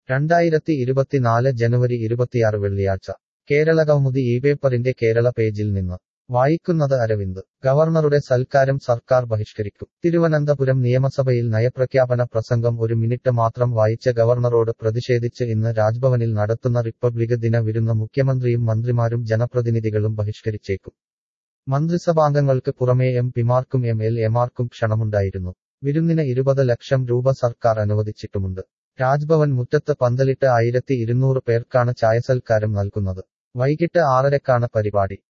രണ്ടായിരത്തി ഇരുപത്തിനാല് ജനുവരി ഇരുപത്തിയാറ് വെള്ളിയാഴ്ച കേരളകൗമുദി ഈ പേപ്പറിന്റെ കേരള പേജിൽ നിന്ന് വായിക്കുന്നത് അരവിന്ദ് ഗവർണറുടെ സൽക്കാരം സർക്കാർ ബഹിഷ്കരിക്കും തിരുവനന്തപുരം നിയമസഭയിൽ നയപ്രഖ്യാപന പ്രസംഗം ഒരു മിനിറ്റ് മാത്രം വായിച്ച ഗവർണറോട് പ്രതിഷേധിച്ച് ഇന്ന് രാജ്ഭവനിൽ നടത്തുന്ന റിപ്പബ്ലിക് ദിന വിരുന്ന് മുഖ്യമന്ത്രിയും മന്ത്രിമാരും ജനപ്രതിനിധികളും ബഹിഷ്കരിച്ചേക്കും മന്ത്രിസഭാംഗങ്ങൾക്ക് പുറമേ എം പിമാർക്കും എം എൽ എമാർക്കും ക്ഷണമുണ്ടായിരുന്നു വിരുന്നിന് ഇരുപത് ലക്ഷം രൂപ സർക്കാർ അനുവദിച്ചിട്ടുമുണ്ട് രാജ്ഭവൻ മുറ്റത്ത് പന്തലിട്ട് ആയിരത്തി ഇരുന്നൂറ് പേർക്കാണ് ചായസൽക്കാരം നൽകുന്നത് വൈകിട്ട് ആറരക്കാണ് പരിപാടി